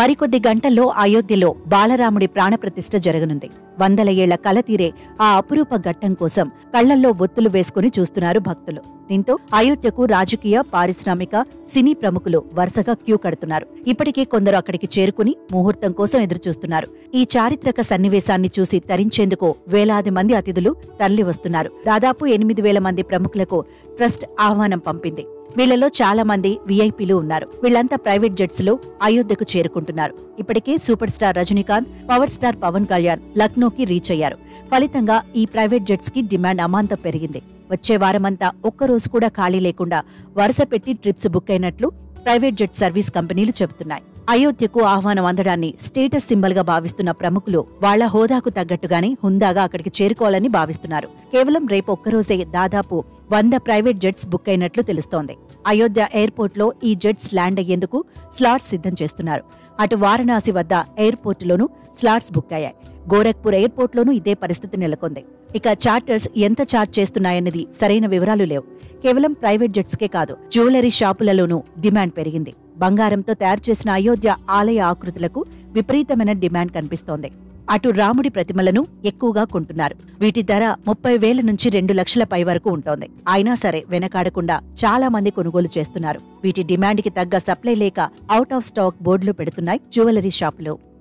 మరికొద్ది గంటల్లో అయోధ్యలో బాలరాముడి ప్రాణప్రతిష్ఠ జరగనుంది వందల ఏళ్ల కల తీరే ఆ అపురూప ఘట్టం కోసం కళ్లల్లో ఒత్తులు వేసుకుని చూస్తున్నారు భక్తులు దీంతో అయోధ్యకు రాజకీయ పారిశ్రామిక సినీ ప్రముఖులు వరుసగా క్యూ కడుతున్నారు ఇప్పటికే కొందరు అక్కడికి చేరుకుని ముహూర్తం కోసం ఎదురుచూస్తున్నారు ఈ చారిత్రక సన్నివేశాన్ని చూసి తరించేందుకు వేలాది మంది అతిథులు తరలి వస్తున్నారు దాదాపు ఎనిమిది వేల మంది ప్రముఖులకు ట్రస్ట్ ఆహ్వానం పంపింది వీళ్లలో చాలా మంది వీఐపీలు ఉన్నారు వీళ్లంతా ప్రైవేట్ జెట్స్ లో అయోధ్యకు చేరుకుంటున్నారు ఇప్పటికే super star Rajinikanth power star Pawan Kalyan లక్నోకి రీచ్ అయ్యారు ఫలితంగా ఈ ప్రైవేట్ జెట్స్ కి డిమాండ్ అమాంతం పెరిగింది వచ్చే వారమంతా ఒక్కరోజు కూడా ఖాళీ లేకుండా వరుస పెట్టి ట్రిప్స్ బుక్ అయినట్లు ప్రైవేట్ జెట్ సర్వీస్ కంపెనీలు చెబుతున్నాయి అయోధ్యకు ఆహ్వానం అందడాన్ని స్టేటస్ సింబల్ గా భావిస్తున్న ప్రముఖులు వాళ్ల హోదాకు తగ్గట్టుగానే హుందాగా అక్కడికి చేరుకోవాలని భావిస్తున్నారు కేవలం రేపు ఒక్కరోజే దాదాపు వంద ప్రైవేట్ జెట్స్ బుక్ అయినట్లు తెలుస్తోంది అయోధ్య ఎయిర్పోర్ట్ లో ఈ జెట్స్ ల్యాండ్ అయ్యేందుకు స్లాట్స్ సిద్ధం చేస్తున్నారు అటు వారణాసి వద్ద ఎయిర్పోర్టులోనూ స్లాట్స్ బుక్ అయ్యాయి గోరఖ్పూర్ ఎయిర్పోర్ట్లోనూ ఇదే పరిస్థితి నెలకొంది ఇక చార్టర్స్ ఎంత చార్జ్ చేస్తున్నాయన్నది సరైన వివరాలు లేవు కేవలం ప్రైవేట్ జెట్స్కే కాదు జ్యువెలరీ షాపులలోనూ డిమాండ్ పెరిగింది బంగారంతో తయారు చేసిన అయోధ్య ఆలయ ఆకృతులకు విపరీతమైన డిమాండ్ కనిపిస్తోంది అటు రాముడి ప్రతిమలను ఎక్కువగా కొంటున్నారు వీటి ధర ముప్పై వేల నుంచి రెండు లక్షల పై వరకు ఉంటోంది అయినా సరే వెనకాడకుండా చాలా మంది కొనుగోలు చేస్తున్నారు వీటి డిమాండ్కి తగ్గ సప్లై లేక అవుట్ ఆఫ్ స్టాక్ బోర్డులు పెడుతున్నాయి జ్యువెలరీ షాపులు